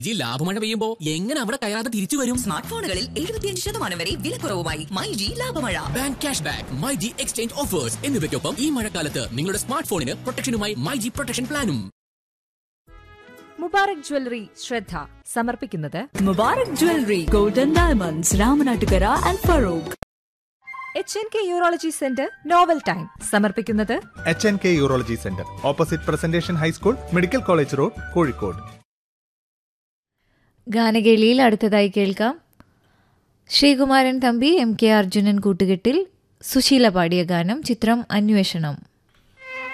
G ലാഭമഴ പെയ്യുമ്പോ എങ്ങനെ അവിടെ കയറാതെ തിരിച്ചു വരും സ്മാർട്ട് ഫോണുകളിൽ എഴുപത്തിയഞ്ച് ശതമാനം വരെ വിലക്കുറവുമായി മൈ ജി ലാഭമഴ bank cash back my G exchange offers എന്നിവയ്ക്കൊപ്പം ഈ മഴക്കാലത്ത് നിങ്ങളുടെ സ്മാർട്ട് ഫോണിന് പ്രൊട്ടക്ഷനുമായി മൈ ജി പ്രൊട്ടക്ഷൻ പ്ലാനും മുബാറക് ജ്വല്ലറി ശ്രദ്ധ സമർപ്പിക്കുന്നത് Mubarak Jewelry, Golden Diamonds, Ramanattukara and Farouk. H N K urology centre novel time സമർപ്പിക്കുന്നത് H N K urology centre opposite presentation high school medical college road Kozhikode ഗാനകേളിയിൽ അടുത്തതായി കേൾക്കാം ശ്രീകുമാരൻ തമ്പി എം കെ അർജുനൻ കൂട്ടുകെട്ടിൽ സുശീല പാടിയ ഗാനം ചിത്രം അന്വേഷണം